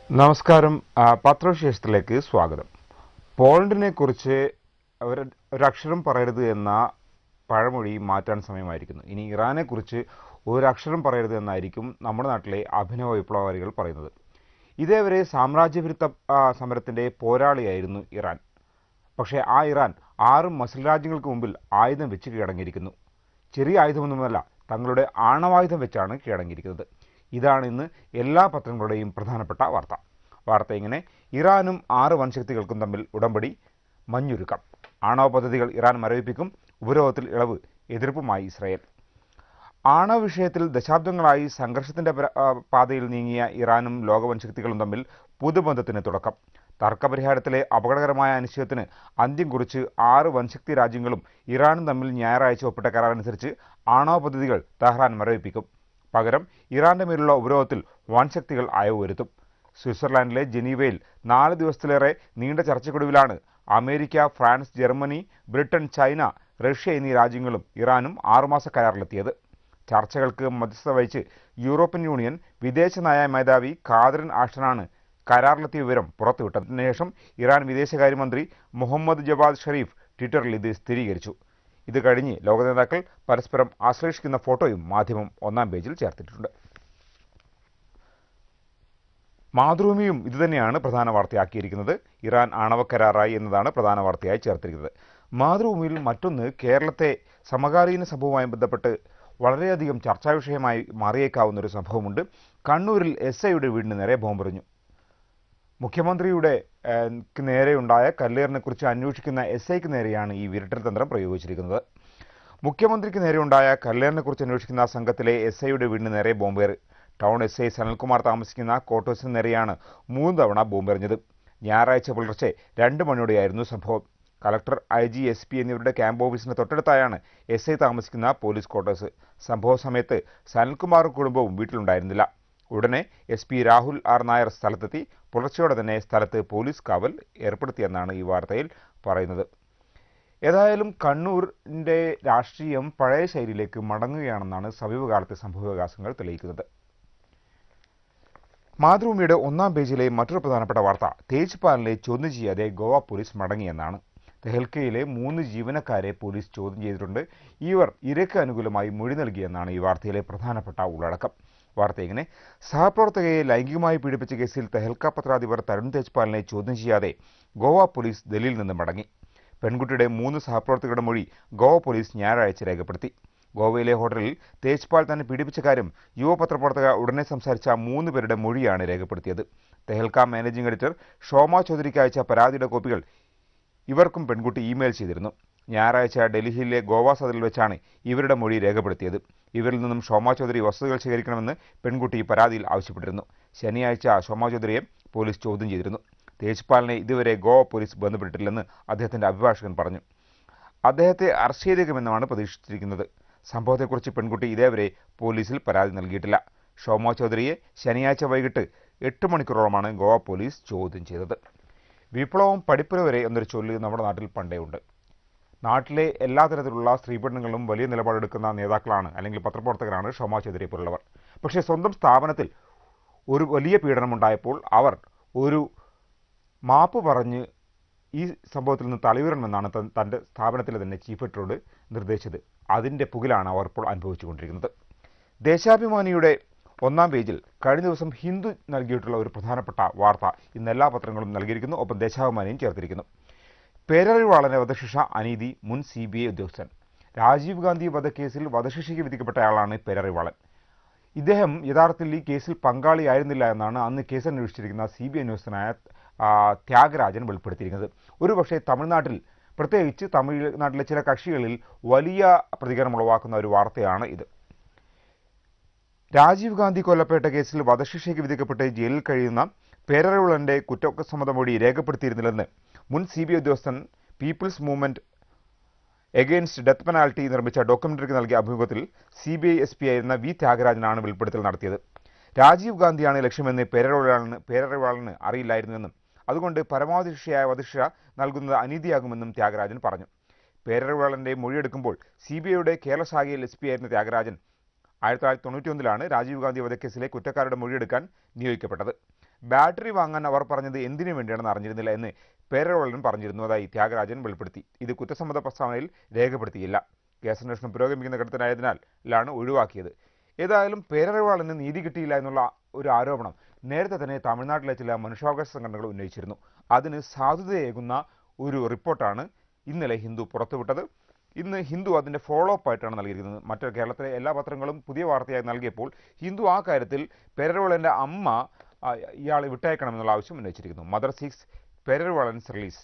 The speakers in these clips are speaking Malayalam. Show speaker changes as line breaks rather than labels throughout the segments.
നമസ്കാരം ആ, പത്രവിശേഷത്തിലേക്ക് സ്വാഗതം പോളണ്ടിനെ കുറിച്ച് ഒരു ഒരക്ഷരം പറയരുത് എന്ന പഴമൊഴി മാറ്റാൻ സമയമായിരിക്കുന്നു ഇനി ഇറാനെ കുറിച്ച് ഒരക്ഷരം പറയരുത് എന്നായിരിക്കും നമ്മുടെ നാട്ടിലെ അഭിനവ വിപ്ലവകാരികൾ പറയുന്നത് ഇതേവരെ സാമ്രാജ്യവിരുദ്ധ ആ, സമരത്തിന്റെ പോരാളിയായിരുന്നു ഇറാൻ പക്ഷേ ആ ഇറാൻ ആറ് മസിൽ രാജ്യങ്ങൾക്ക് മുമ്പിൽ ആയുധം വെച്ച് കീഴടങ്ങിയിരിക്കുന്നു ചെറിയ ആയുധമൊന്നുമല്ല തങ്ങളുടെ ആണവായുധം വെച്ചാണ് കീഴടങ്ങിയിരിക്കുന്നത് ഇതാണ് ഇന്ന് എല്ലാ പത്രങ്ങളുടെയും പ്രധാനപ്പെട്ട വാർത്ത വാർത്ത ഇങ്ങനെ ഇറാനും ആറ് വൻശക്തികൾക്കും തമ്മിൽ ഉടമ്പടി മഞ്ഞുരുക്കം ആണവ പദ്ധതികൾ ഇറാൻ മരവിപ്പിക്കും ഉപരോധത്തിൽ ഇളവ് എതിർപ്പുമായി ഇസ്രായേൽ ആണവ വിഷയത്തിൽ ദശാബ്ദങ്ങളായി സംഘർഷത്തിന്റെ പര- ആ, പാതയിൽ നീങ്ങിയ ഇറാനും ലോകവൻശക്തികളും തമ്മിൽ പുതുബന്ധത്തിന് തുടക്കം തർക്കപരിഹാരത്തിലെ അപകടകരമായ അനിശ്ചയത്തിന് അന്ത്യം കുറിച്ച് ആറ് വൻശക്തി രാജ്യങ്ങളും ഇറാനും തമ്മിൽ ഞായറാഴ്ച ഒപ്പിട്ട കരാറനുസരിച്ച് ആണവ പദ്ധതികൾ തെഹ്റാൻ മരവിപ്പിക്കും പകരം ഇറാന്റെ മേലുള്ള ഉപരോധത്തിൽ വൻശക്തികൾ അയവ് വരുത്തും സ്വിറ്റ്സർലാൻഡിലെ ജനീവയിൽ നാല് ദിവസത്തിലേറെ നീണ്ട ചർച്ചയ്ക്കൊടുവിലാണ് America France Germany Britain China Russia എന്നീ രാജ്യങ്ങളും ഇറാനും ആറുമാസ കരാറിലെത്തിയത് ചർച്ചകൾക്ക് മധ്യസ്ഥത വഹിച്ച് യൂറോപ്യൻ യൂണിയൻ വിദേശ നയ മേധാവി ഖാദറിൻ ആഷ്ടനാണ് കരാറിലെത്തിയ വിവരം പുറത്തുവിട്ടതിനു ശേഷം ഇറാൻ വിദേശകാര്യമന്ത്രി മുഹമ്മദ് ജവാദ് ഷരീഫ് ട്വിറ്ററിൽ ഇത് സ്ഥിരീകരിച്ചു ഇത് കഴിഞ്ഞ് ലോക നേതാക്കൾ പരസ്പരം ആശ്ലേഷിക്കുന്ന ഫോട്ടോയും മാധ്യമം ഒന്നാം പേജിൽ ചേർത്തിട്ടുണ്ട് മാതൃഭൂമിയും ഇതുതന്നെയാണ് പ്രധാന വാർത്തയാക്കിയിരിക്കുന്നത് ഇറാൻ ആണവ കരാറായി എന്നതാണ് പ്രധാന വാർത്തയായി ചേർത്തിരിക്കുന്നത് മാതൃഭൂമിയിൽ മറ്റൊന്ന് കേരളത്തെ സമകാലീന സംഭവവുമായി ബന്ധപ്പെട്ട് വളരെയധികം ചർച്ചാ വിഷയമായി മാറിയേക്കാവുന്ന ഒരു സംഭവമുണ്ട് കണ്ണൂരിൽ എസ് ഐയുടെ വീടിന് നേരെ ബോംബെറിഞ്ഞു മുഖ്യമന്ത്രിയുടെ ഏഹ്, ക്ക് നേരെയുണ്ടായ കല്ലേറിനെ കുറിച്ച് അന്വേഷിക്കുന്ന എസ് ഐക്ക് നേരെയാണ് ഈ വിരട്ടൽ തന്ത്രം പ്രയോഗിച്ചിരിക്കുന്നത് മുഖ്യമന്ത്രിക്ക് നേരെയുണ്ടായ കല്ലേറിനെ കുറിച്ച് അന്വേഷിക്കുന്ന സംഘത്തിലെ എസ് ഐയുടെ വീടിന് നേരെ ബോംബേറ് ടൗൺ എസ് ഐ സനൽകുമാർ താമസിക്കുന്ന ക്വാർട്ടേഴ്സിന് നേരെയാണ് മൂന്ന് തവണ ബോംബെറിഞ്ഞത് ഞായറാഴ്ച പുലർച്ചെ രണ്ട് മണിയോടെയായിരുന്നു സംഭവം collector I G S P എന്നിവരുടെ ക്യാമ്പ് ഓഫീസിന് തൊട്ടടുത്തായാണ് എസ് ഐ താമസിക്കുന്ന പോലീസ് ക്വാർട്ടേഴ്സ് സംഭവ സമയത്ത് സനൽകുമാറും കുടുംബവും വീട്ടിലുണ്ടായിരുന്നില്ല ഉടനെ S P Rahul R Nair സ്ഥലത്തെത്തി പുലർച്ചയോടെ തന്നെ സ്ഥലത്ത് പോലീസ് കാവൽ ഏർപ്പെടുത്തിയെന്നാണ് ഈ വാർത്തയിൽ പറയുന്നത് ഏതായാലും കണ്ണൂരിൻ്റെ രാഷ്ട്രീയം പഴയ ശൈലിയിലേക്ക് മടങ്ങുകയാണെന്നാണ് സമീപകാലത്തെ സംഭവവികാസങ്ങൾ തെളിയിക്കുന്നത് മാതൃഭൂമിയുടെ ഒന്നാം പേജിലെ മറ്റൊരു പ്രധാനപ്പെട്ട വാർത്ത തേജ്പാലിനെ ചോദ്യം ചെയ്യാതെ ഗോവ പോലീസ് മടങ്ങിയെന്നാണ് തെഹൽക്കയിലെ മൂന്ന് ജീവനക്കാരെ പോലീസ് ചോദ്യം ചെയ്തിട്ടുണ്ട് ഇവർ ഇരയ്ക്ക് അനുകൂലമായി മൊഴി നൽകിയെന്നാണ് ഈ വാർത്തയിലെ പ്രധാനപ്പെട്ട ഉള്ളടക്കം വാർത്ത ഇങ്ങനെ സഹപ്രവർത്തകയെ ലൈംഗികമായി പീഡിപ്പിച്ച കേസിൽ തെഹൽക്ക പത്രാധിപർ തരുൺ തേജ്പാലിനെ ചോദ്യം ചെയ്യാതെ ഗോവ പോലീസ് ഡൽഹിയിൽ നിന്ന് മടങ്ങി പെൺകുട്ടിയുടെ മൂന്ന് സഹപ്രവർത്തകരുടെ മൊഴി ഗോവ പോലീസ് ഞായറാഴ്ച രേഖപ്പെടുത്തി ഗോവയിലെ ഹോട്ടലിൽ തേജ്പാൽ തന്നെ പീഡിപ്പിച്ച കാര്യം യുവപത്രപ്രവർത്തക ഉടനെ സംസാരിച്ച മൂന്ന് പേരുടെ മൊഴിയാണ് രേഖപ്പെടുത്തിയത് തെഹൽക്ക മാനേജിംഗ് എഡിറ്റർ ഷോമ ചൗധരിക്ക് അയച്ച പരാതിയുടെ കോപ്പികൾ ഇവർക്കും പെൺകുട്ടി ഇമെയിൽ ചെയ്തിരുന്നു ഞായറാഴ്ച ഡൽഹിയിലെ ഗോവ സദറിൽ വെച്ചാണ് ഇവരുടെ മൊഴി രേഖപ്പെടുത്തിയത് ഇവരിൽ നിന്നും ഷോമ ചൗധരി വസ്തുതകൾ ശേഖരിക്കണമെന്ന് പെൺകുട്ടി പരാതിയിൽ ആവശ്യപ്പെട്ടിരുന്നു ശനിയാഴ്ച ഷോമ ചൗധരിയെ പോലീസ് ചോദ്യം ചെയ്തിരുന്നു തേജ്പാലിനെ ഇതുവരെ ഗോവ പോലീസ് ബന്ധപ്പെട്ടിട്ടില്ലെന്ന് അദ്ദേഹത്തിന്റെ അഭിഭാഷകൻ പറഞ്ഞു അദ്ദേഹത്തെ അറസ്റ്റ് ചെയ്തേക്കുമെന്നാണ് പ്രതീക്ഷിച്ചിരിക്കുന്നത് സംഭവത്തെക്കുറിച്ച് പെൺകുട്ടി ഇതേവരെ പോലീസിൽ പരാതി നൽകിയിട്ടില്ല ഷോമ ചൗധരിയെ ശനിയാഴ്ച വൈകിട്ട് എട്ട് മണിക്കൂറോളമാണ് ഗോവ പോലീസ് ചോദ്യം ചെയ്തത് വിപ്ലവം പഠിപ്പുര വരെ എന്നൊരു ചൊല്ല് നമ്മുടെ നാട്ടിൽ പണ്ടേ ഉണ്ട് നാട്ടിലെ എല്ലാ തരത്തിലുള്ള സ്ത്രീപീഡനങ്ങളും വലിയ നിലപാടെടുക്കുന്ന നേതാക്കളാണ് അല്ലെങ്കിൽ പത്രപ്രവർത്തകരാണ് ഷോമ ചൗധരി പോലുള്ളവർ പക്ഷേ സ്വന്തം സ്ഥാപനത്തിൽ ഒരു വലിയ പീഡനമുണ്ടായപ്പോൾ അവർ ഒരു മാപ്പ് പറഞ്ഞ് ഈ സംഭവത്തിൽ നിന്ന് തലയുറണമെന്നാണ് തൻ- തൻ്റെ സ്ഥാപനത്തിലെ തന്നെ ചീഫ് എഡിറ്ററോട് നിർദ്ദേശിച്ചത് അതിൻ്റെ പുകിലാണ് അവർ ഇപ്പോൾ അനുഭവിച്ചുകൊണ്ടിരിക്കുന്നത് ദേശാഭിമാനിയുടെ ഒന്നാം പേജിൽ കഴിഞ്ഞ ദിവസം ഹിന്ദു നൽകിയിട്ടുള്ള ഒരു പ്രധാനപ്പെട്ട വാർത്ത ഇന്ന് എല്ലാ പത്രങ്ങളും നൽകിയിരിക്കുന്നു ഒപ്പം ദേശാഭിമാനിയും ചേർത്തിരിക്കുന്നു പേരറിവാളനെ വധശിക്ഷ അനീതി മുൻ സി ബി ഐ ഉദ്യോഗസ്ഥൻ രാജീവ് ഗാന്ധി വധക്കേസിൽ വധശിക്ഷയ്ക്ക് വിധിക്കപ്പെട്ടയാളാണ് പേരറിവാളൻ ഇദ്ദേഹം യഥാർത്ഥത്തിൽ ഈ കേസിൽ പങ്കാളിയായിരുന്നില്ല എന്നാണ് അന്ന് കേസ് അന്വേഷിച്ചിരിക്കുന്ന സി ബി ഐ ഉദ്യോഗസ്ഥനായ ആ, ത്യാഗരാജൻ വെളിപ്പെടുത്തിയിരിക്കുന്നത് ഒരുപക്ഷെ തമിഴ്നാട്ടിൽ പ്രത്യേകിച്ച് തമിഴ്നാട്ടിലെ ചില കക്ഷികളിൽ വലിയ പ്രതികരണം ഉളവാക്കുന്ന ഒരു വാർത്തയാണ് ഇത് രാജീവ് ഗാന്ധി കൊല്ലപ്പെട്ട കേസിൽ വധശിക്ഷയ്ക്ക് വിധിക്കപ്പെട്ട് ജയിലിൽ കഴിയുന്ന പേരറിവുളന്റെ കുറ്റസമ്മത മൊഴി രേഖപ്പെടുത്തിയിരുന്നില്ലെന്ന് മുൻ സി ബി ഐ ഉദ്യോഗസ്ഥൻ people's movement against death penalty നിർമ്മിച്ച ഡോക്യുമെന്ററിക്ക് നൽകിയ അഭിമുഖത്തിൽ C B I S P ആയിരുന്ന വി ത്യാഗരാജനാണ് വെളിപ്പെടുത്തൽ നടത്തിയത് രാജീവ് ഗാന്ധിയാണ് ലക്ഷ്യമെന്ന് പേരറിവാളന് പേരറിവാളന് അറിയില്ലായിരുന്നുവെന്നും അതുകൊണ്ട് പരമാവധി ശിക്ഷയായ വധശിക്ഷ നൽകുന്നത് അനീതിയാകുമെന്നും ത്യാഗരാജൻ പറഞ്ഞു പേരറിവാളന്റെ മൊഴിയെടുക്കുമ്പോൾ സി ബി ഐയുടെ കേരള ശാഖയിൽ എസ് പി ആയിരുന്ന ത്യാഗരാജൻ ആയിരത്തി തൊള്ളായിരത്തി തൊണ്ണൂറ്റി ഒന്നിലാണ് രാജീവ് ഗാന്ധി വധക്കേസിലെ കുറ്റക്കാരുടെ മൊഴിയെടുക്കാൻ നിയോഗിക്കപ്പെട്ടത് ബാറ്ററി വാങ്ങാൻ അവർ പറഞ്ഞത് എന്തിനു വേണ്ടിയാണെന്ന് അറിഞ്ഞിരുന്നില്ല എന്ന് പേരവളൻ പറഞ്ഞിരുന്നതായി ത്യാഗരാജൻ വെളിപ്പെടുത്തി ഇത് കുറ്റസമ്മത പ്രസ്താവനയിൽ രേഖപ്പെടുത്തിയില്ല കേസന്വേഷണം പുരോഗമിക്കുന്ന ഘട്ടത്തിലായതിനാലാണ് ഒഴിവാക്കിയത് ഏതായാലും പേരറിവാളന് നീതി കിട്ടിയില്ല എന്നുള്ള ഒരു ആരോപണം നേരത്തെ തന്നെ തമിഴ്നാട്ടിലെ ചില മനുഷ്യാവകാശ സംഘടനകൾ ഉന്നയിച്ചിരുന്നു അതിന് സാധുതയേകുന്ന ഒരു റിപ്പോർട്ടാണ് ഇന്നലെ ഹിന്ദു പുറത്തുവിട്ടത് ഇന്ന് ഹിന്ദു അതിൻ്റെ ഫോളോ അപ്പ് ആയിട്ടാണ് നൽകിയിരിക്കുന്നത് മറ്റു കേരളത്തിലെ എല്ലാ പത്രങ്ങളും പുതിയ വാർത്തയായി നൽകിയപ്പോൾ ഹിന്ദു ആ കാര്യത്തിൽ പേരറിവാളൻ്റെ അമ്മ ആ, ഇയാളെ വിട്ടയക്കണമെന്നുള്ള ആവശ്യം ഉന്നയിച്ചിരിക്കുന്നു mother seeks Perarivalan's release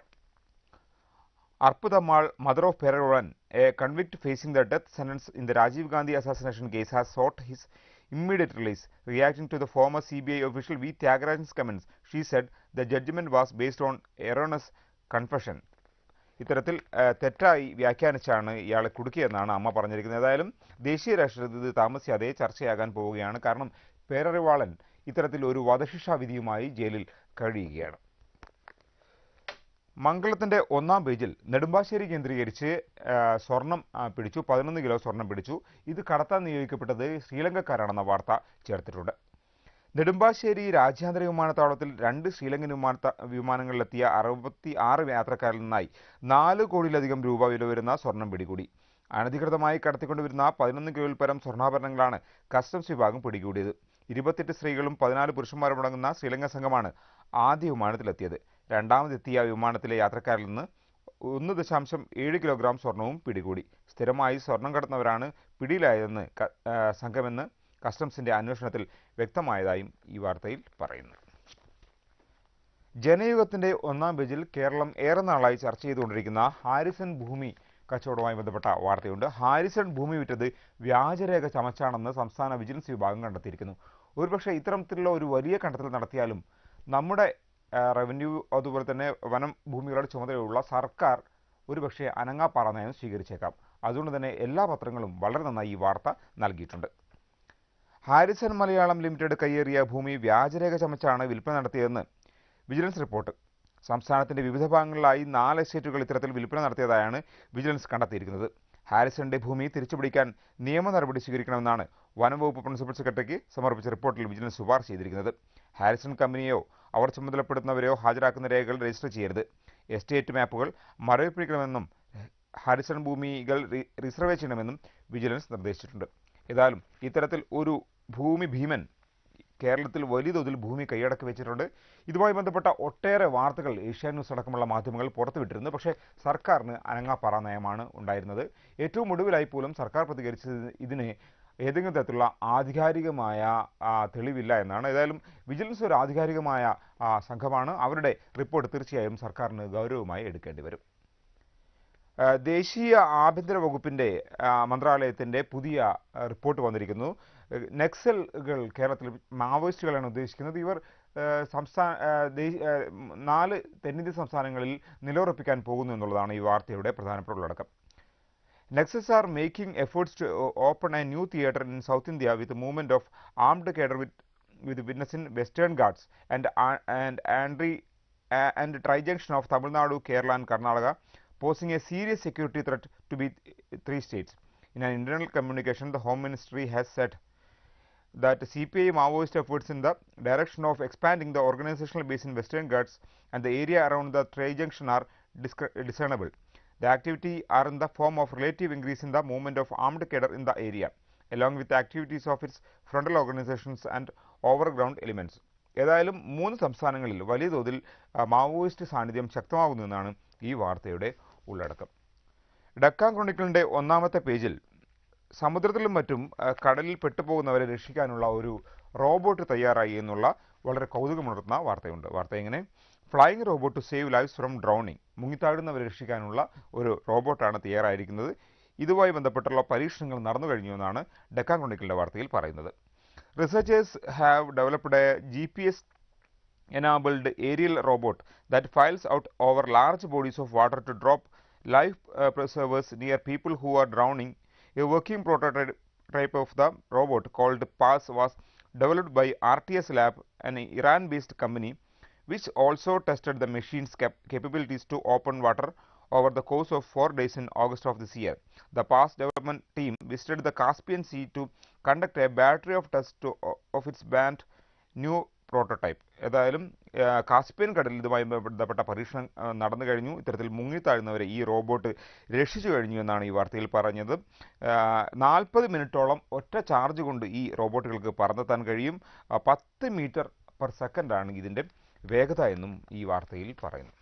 Arpudammal, mother of Peravan, a convict facing the death sentence in the Rajiv Gandhi assassination case, has sought his immediate release. Reacting to the former CBI official V. Tyagarajan's comments, she said the judgment was based on erroneous confession. ഇത്തരത്തിൽ ആ, തെറ്റായി വ്യാഖ്യാനിച്ചാണ് ഇയാളെ കുടുക്കിയെന്നാണ് അമ്മ പറഞ്ഞിരിക്കുന്നത് ഏതായാലും ദേശീയ രാഷ്ട്രീയത്തിൽ ഇത് താമസിയാതെ ചർച്ചയാകാൻ പോവുകയാണ് കാരണം പേരറിവാളൻ ഇത്തരത്തിൽ ഒരു വധശിക്ഷാ വിധിയുമായി ജയിലിൽ കഴിയുകയാണ് മംഗളത്തിന്റെ ഒന്നാം പേജിൽ നെടുമ്പാശ്ശേരി കേന്ദ്രീകരിച്ച് ആ, സ്വർണം ആ, പിടിച്ചു പതിനൊന്ന് കിലോ സ്വർണം പിടിച്ചു ഇത് കടത്താൻ നിയോഗിക്കപ്പെട്ടത് ശ്രീലങ്കക്കാരാണെന്ന വാർത്ത ചേർത്തിട്ടുണ്ട് നെടുമ്പാശ്ശേരി രാജ്യാന്തര വിമാനത്താവളത്തിൽ രണ്ട് ശ്രീലങ്കൻ വിമാനത്ത വിമാനങ്ങളിലെത്തിയ അറുപത്തി ആറ് യാത്രക്കാരിൽ നിന്നായി നാല് കോടിയിലധികം രൂപ വില വരുന്ന സ്വർണം പിടികൂടി അനധികൃതമായി കടത്തിക്കൊണ്ടുവരുന്ന പതിനൊന്ന് കിലോയിൽ പരം സ്വർണ്ണാഭരണങ്ങളാണ് കസ്റ്റംസ് വിഭാഗം പിടികൂടിയത് ഇരുപത്തെട്ട് സ്ത്രീകളും പതിനാല് പുരുഷന്മാരും അടങ്ങുന്ന ശ്രീലങ്ക സംഘമാണ് ആദ്യ വിമാനത്തിലെത്തിയത് രണ്ടാമതെത്തിയ വിമാനത്തിലെ യാത്രക്കാരിൽ നിന്ന് ഒന്ന് ദശാംശം ഏഴ് കിലോഗ്രാം സ്വർണവും പിടികൂടി സ്ഥിരമായി സ്വർണം കടത്തുന്നവരാണ് പിടിയിലായതെന്ന് ക- ആ, സംഘമെന്ന് കസ്റ്റംസിന്റെ അന്വേഷണത്തിൽ വ്യക്തമായതായും ഈ വാർത്തയിൽ പറയുന്നു ജനയുഗത്തിന്റെ ഒന്നാം പേജിൽ കേരളം ഏറെ നാളായി ചർച്ച ചെയ്തുകൊണ്ടിരിക്കുന്ന ഹാരിസൺ ഭൂമി കച്ചവടവുമായി ബന്ധപ്പെട്ട വാർത്തയുണ്ട് ഹാരിസൺ ഭൂമി വിറ്റത് വ്യാജരേഖ ചമച്ചാണെന്ന് സംസ്ഥാന വിജിലൻസ് വിഭാഗം കണ്ടെത്തിയിരിക്കുന്നു ഒരുപക്ഷെ ഇത്തരത്തിലുള്ള ഒരു വലിയ കണ്ടെത്തൽ നടത്തിയാലും നമ്മുടെ ആ, റവന്യൂ അതുപോലെ തന്നെ വനം ഭൂമികളുടെ ചുമതലയുള്ള സർക്കാർ ഒരുപക്ഷെ അനങ്ങാപ്പാറ നയം സ്വീകരിച്ചേക്കാം അതുകൊണ്ട് തന്നെ എല്ലാ പത്രങ്ങളും വളരെ നന്നായി ഈ വാർത്ത നൽകിയിട്ടുണ്ട് ഹാരിസൺ മലയാളം ലിമിറ്റഡ് കയ്യേറിയ ഭൂമി വ്യാജരേഖ ചമച്ചാണ് വിൽപ്പന നടത്തിയതെന്ന് വിജിലൻസ് റിപ്പോർട്ട് സംസ്ഥാനത്തിന്റെ വിവിധ ഭാഗങ്ങളിലായി നാല് എസ്റ്റേറ്റുകൾ ഇത്തരത്തിൽ വിൽപ്പന നടത്തിയതായാണ് വിജിലൻസ് കണ്ടെത്തിയിരിക്കുന്നത് ഹാരിസന്റെ ഭൂമി തിരിച്ചുപിടിക്കാൻ നിയമ നടപടി സ്വീകരിക്കണമെന്നാണ് വനംവകുപ്പ് പ്രിൻസിപ്പൽ സെക്രട്ടറിക്ക് സമർപ്പിച്ച റിപ്പോർട്ടിൽ വിജിലൻസ് ശുപാർശ ചെയ്തിരിക്കുന്നത് ഹാരിസൺ കമ്പനിയോ അവർ ചുമതലപ്പെടുത്തുന്നവരെയോ ഹാജരാക്കുന്ന രേഖകൾ രജിസ്റ്റർ ചെയ്യരുത് എസ്റ്റേറ്റ് മാപ്പുകൾ മരവിപ്പിക്കണമെന്നും ഹാരിസൺ ഭൂമികൾ റി- റിസർവേ ചെയ്യണമെന്നും വിജിലൻസ് നിർദ്ദേശിച്ചിട്ടുണ്ട് ഏതായാലും ഇത്തരത്തിൽ ഒരു ഭൂമി ഭീമൻ കേരളത്തിൽ വലിയ തോതിൽ ഭൂമി കൈയടക്കി വെച്ചിട്ടുണ്ട് ഇതുമായി ബന്ധപ്പെട്ട ഒട്ടേറെ വാർത്തകൾ ഏഷ്യാ ന്യൂസ് അടക്കമുള്ള മാധ്യമങ്ങൾ പുറത്തുവിട്ടിരുന്നു പക്ഷേ സർക്കാരിന് അനങ്ങാപ്പാറ നയമാണ് ഉണ്ടായിരുന്നത് ഏറ്റവും ഒടുവിലായി പോലും സർക്കാർ പ്രതികരിച്ചത് ഇതിന് ഏതെങ്കിലും തരത്തിലുള്ള ആധികാരികമായ ആ, തെളിവില്ല എന്നാണ് ഏതായാലും വിജിലൻസ് ഒരു ആധികാരികമായ ആ, സംഘമാണ് അവരുടെ റിപ്പോർട്ട് തീർച്ചയായും സർക്കാരിന് ഗൗരവമായി എടുക്കേണ്ടി വരും ആ, ദേശീയ ആഭ്യന്തര വകുപ്പിന്റെ ആ, മന്ത്രാലയത്തിന്റെ പുതിയ ആ, റിപ്പോർട്ട് വന്നിരിക്കുന്നു ഏഹ്, നക്സലുകൾ കേരളത്തിൽ മാവോയിസ്റ്റുകളാണ് ഉദ്ദേശിക്കുന്നത് ഇവർ ഏഹ്, സംസ്ഥാന ഏഹ്, ദേ- ഏഹ്, ഉം, നാല് തെന്നിന്ത്യൻ സംസ്ഥാനങ്ങളിൽ നിലയുറപ്പിക്കാൻ പോകുന്നു എന്നുള്ളതാണ് ഈ വാർത്തയുടെ പ്രധാനപ്പെട്ട ഉള്ളടക്കം Nexus are making efforts to o- open a new theatre in South India with a movement of armed cadre with, with witnessing Western Ghats and uh, and Andri, uh, and tri-junction of Tamil Nadu, Kerala and Karnataka, posing a serious security threat to be three states. In an internal communication, the Home Ministry has said that CPI Maoist efforts in the direction of expanding the organizational base in Western Ghats and the area around the tri-junction are discre- discernible. The activity are in the form of relative increase in the movement of armed cadre in the area, along with the activities of its frontal organizations and overground elements. ഏതായാലും മൂന്ന് സംസ്ഥാനങ്ങളിൽ വലിയ തോതിൽ ആ, മാവോയിസ്റ്റ് സാന്നിധ്യം ശക്തമാകുന്നതെന്നാണ് ഈ വാർത്തയുടെ ഉള്ളടക്കം ഡക്കാൻ ക്രോണിക്കിളിൻ്റെ ഒന്നാമത്തെ പേജിൽ സമുദ്രത്തിലും മറ്റും ആ, കടലിൽ പെട്ടുപോകുന്നവരെ രക്ഷിക്കാനുള്ള ഒരു റോബോട്ട് തയ്യാറായി എന്നുള്ള വളരെ കൗതുകമുണർത്തുന്ന വാർത്തയുണ്ട് വാർത്ത എങ്ങനെ flying robot to save lives from drowning മുങ്ങിത്താഴുന്നവരെ രക്ഷിക്കാനുള്ള ഒരു റോബോട്ടാണ് തയ്യാറായിരിക്കുന്നത് ഇതുമായി ബന്ധപ്പെട്ടുള്ള പരീക്ഷണങ്ങൾ നടന്നു കഴിഞ്ഞു എന്നാണ് ഡക്കാൻ ക്രോണിക്കിളിൻ്റെ വാർത്തയിൽ പറയുന്നത് researchers have developed a G P S enabled aerial robot that files out over large bodies of water to drop life uh, preservers near people who are drowning. A working prototype of the robot called PAS was developed by RTS Lab, an Iran based company, which also tested the machine's cap- capabilities to open water over the course of four days in August of this year. The PAS development team visited the Caspian Sea to conduct a battery of tests to, of its banned new prototype ഏതായാലും ആ, കാസ്പിയൻ കടലിൽ ഇതുമായി ബന്ധപ്പെട്ട പരീക്ഷണം ആ, നടന്നു കഴിഞ്ഞു ഇത്തരത്തിൽ മുങ്ങിത്താഴുന്നവരെ ഈ റോബോട്ട് രക്ഷിച്ചു കഴിഞ്ഞു എന്നാണ് ഈ വാർത്തയിൽ പറഞ്ഞത് നാൽപ്പത് മിനിറ്റോളം ഒറ്റ ചാർജ് കൊണ്ട് ഈ റോബോട്ടുകൾക്ക് പറന്നെത്താൻ കഴിയും ആ, പത്ത് മീറ്റർ പെർ സെക്കൻഡാണ് ഇതിൻ്റെ വേഗത എന്നും ഈ വാർത്തയിൽ പറയുന്നു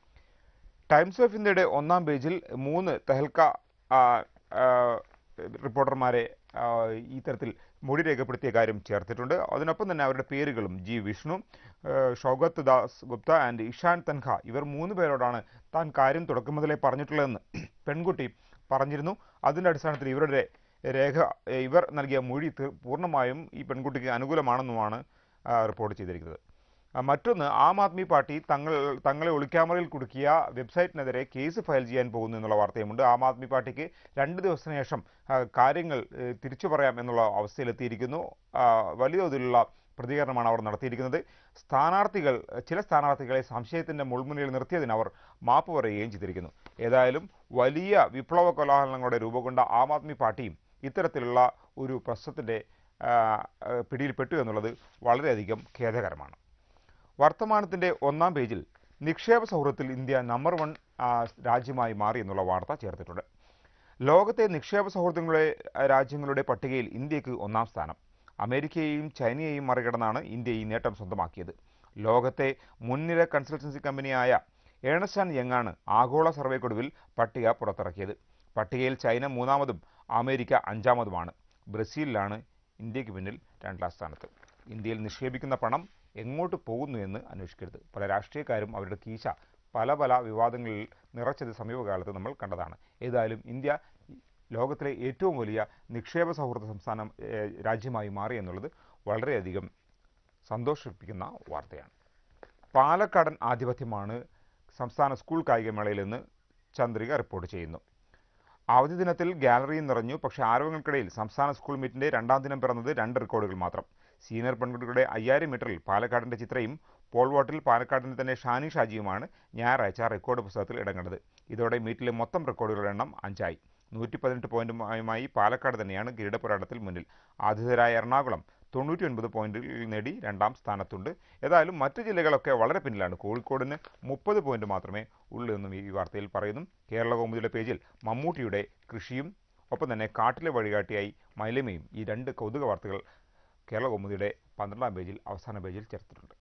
ടൈംസ് ഓഫ് ഇന്ത്യയുടെ ഒന്നാം പേജിൽ മൂന്ന് തെഹൽക്ക ആ, ആ, റിപ്പോർട്ടർമാരെ ആ, ഈ തരത്തിൽ മൊഴി രേഖപ്പെടുത്തിയ കാര്യം ചേർത്തിട്ടുണ്ട് അതിനൊപ്പം തന്നെ അവരുടെ പേരുകളും ജി വിഷ്ണു ആ, ഷൗഗത്ത് ദാസ് ഗുപ്ത ആൻഡ് ഇഷാൻ തൻഖ ഇവർ മൂന്ന് പേരോടാണ് താൻ കാര്യം തുടക്കം മുതലേ പറഞ്ഞിട്ടുള്ളതെന്ന് പെൺകുട്ടി പറഞ്ഞിരുന്നു അതിൻ്റെ അടിസ്ഥാനത്തിൽ ഇവരുടെ രേഖ ഇവർ നൽകിയ മൊഴി തീർ- പൂർണ്ണമായും ഈ പെൺകുട്ടിക്ക് അനുകൂലമാണെന്നുമാണ് ആ, റിപ്പോർട്ട് ചെയ്തിരിക്കുന്നത് ആ, മറ്റൊന്ന് ആം ആദ്മി പാർട്ടി തങ്ങൾ തങ്ങളെ ഒളിക്യാമറയിൽ കുടുക്കിയ വെബ്സൈറ്റിനെതിരെ കേസ് ഫയൽ ചെയ്യാൻ പോകുന്നു എന്നുള്ള വാർത്തയുമുണ്ട് ആം ആദ്മി പാർട്ടിക്ക് രണ്ട് ദിവസത്തിന് ശേഷം ആ, കാര്യങ്ങൾ ഏ, തിരിച്ചു പറയാം എന്നുള്ള അവസ്ഥയിലെത്തിയിരിക്കുന്നു ആ, വലിയ തോതിലുള്ള പ്രതികരണമാണ് അവർ നടത്തിയിരിക്കുന്നത് സ്ഥാനാർത്ഥികൾ ചില സ്ഥാനാർത്ഥികളെ സംശയത്തിൻ്റെ മുൾമുനയിൽ നിർത്തിയതിന് അവർ മാപ്പ് പറയുകയും ചെയ്തിരിക്കുന്നു ഏതായാലും വലിയ വിപ്ലവ കോലാഹലങ്ങളുടെ രൂപം കൊണ്ട ആം ആദ്മി പാർട്ടിയും ഇത്തരത്തിലുള്ള ഒരു പ്രശ്നത്തിൻ്റെ പിടിയിൽപ്പെട്ടു എന്നുള്ളത് വളരെയധികം ഖേദകരമാണ് വർത്തമാനത്തിൻ്റെ ഒന്നാം പേജിൽ നിക്ഷേപ സൗഹൃദത്തിൽ ഇന്ത്യ നമ്പർ വൺ ആ, രാജ്യമായി മാറി എന്നുള്ള വാർത്ത ചേർത്തിട്ടുണ്ട് ലോകത്തെ നിക്ഷേപ സൗഹൃദങ്ങളുടെ ആ, രാജ്യങ്ങളുടെ പട്ടികയിൽ ഇന്ത്യക്ക് ഒന്നാം സ്ഥാനം അമേരിക്കയെയും ചൈനയെയും മറികടന്നാണ് ഇന്ത്യ ഈ നേട്ടം സ്വന്തമാക്കിയത് ലോകത്തെ മുൻനിര കൺസൾട്ടൻസി കമ്പനിയായ ഏണസ്റ്റ് ആൻഡ് യങ് ആണ് ആഗോള സർവേക്കൊടുവിൽ പട്ടിക പുറത്തിറക്കിയത് പട്ടികയിൽ ചൈന മൂന്നാമതും അമേരിക്ക അഞ്ചാമതുമാണ് ബ്രസീലിലാണ് ഇന്ത്യക്ക് പിന്നിൽ രണ്ടാം സ്ഥാനത്ത് ഇന്ത്യയിൽ നിക്ഷേപിക്കുന്ന പണം എങ്ങോട്ട് പോകുന്നു എന്ന് അന്വേഷിക്കരുത് പല രാഷ്ട്രീയക്കാരും അവരുടെ കീശ പല പല വിവാദങ്ങളിൽ നിറച്ചത് സമീപകാലത്ത് നമ്മൾ കണ്ടതാണ് ഏതായാലും ഇന്ത്യ ലോകത്തിലെ ഏറ്റവും വലിയ നിക്ഷേപ സൗഹൃദ സംസ്ഥാനം ഏഹ്, രാജ്യമായി മാറി എന്നുള്ളത് വളരെയധികം സന്തോഷിപ്പിക്കുന്ന വാർത്തയാണ് പാലക്കാടൻ ആധിപത്യമാണ് സംസ്ഥാന സ്കൂൾ കായികമേളയിലെന്ന് ചന്ദ്രിക റിപ്പോർട്ട് ചെയ്യുന്നു അവധി ദിനത്തിൽ ഗാലറിയും നിറഞ്ഞു പക്ഷേ ആരവങ്ങൾക്കിടയിൽ സംസ്ഥാന സ്കൂൾ മീറ്റിന്റെ രണ്ടാം ദിനം പിറന്നത് രണ്ട് റെക്കോർഡുകൾ മാത്രം സീനിയർ പെൺകുട്ടികളുടെ അയ്യായിരം മീറ്ററിൽ പാലക്കാടിന്റെ ചിത്രയും പോൾ വാട്ടിൽ പാലക്കാടിന്റെ തന്നെ ഷാനി ഷാജിയുമാണ് ഞായറാഴ്ച റെക്കോർഡ് പുസ്തകത്തിൽ ഇടം കണ്ടത് ഇതോടെ മീറ്റിലെ മൊത്തം റെക്കോർഡുകളുടെ എണ്ണം അഞ്ചായി നൂറ്റി പതിനെട്ട് പോയിന്റുമായി പാലക്കാട് തന്നെയാണ് കിരീട പോരാട്ടത്തിൽ മുന്നിൽ ആതിഥേയരായ എറണാകുളം തൊണ്ണൂറ്റി ഒൻപത് പോയിന്റുകൾ നേടി രണ്ടാം സ്ഥാനത്തുണ്ട് ഏതായാലും മറ്റ് ജില്ലകളൊക്കെ വളരെ പിന്നിലാണ് കോഴിക്കോടിന് മുപ്പത് പോയിന്റ് മാത്രമേ ഉള്ളൂ എന്നും ഈ വാർത്തയിൽ പറയുന്നു കേരള കൗമുദിയുടെ പേജിൽ മമ്മൂട്ടിയുടെ കൃഷിയും ഒപ്പം തന്നെ കാട്ടിലെ വഴികാട്ടിയായി മൈലമയും ഈ രണ്ട് കൗതുക വാർത്തകൾ കേരള കൗമുദിയുടെ പന്ത്രണ്ടാം പേജിൽ അവസാന പേജിൽ ചേർത്തിട്ടുണ്ട്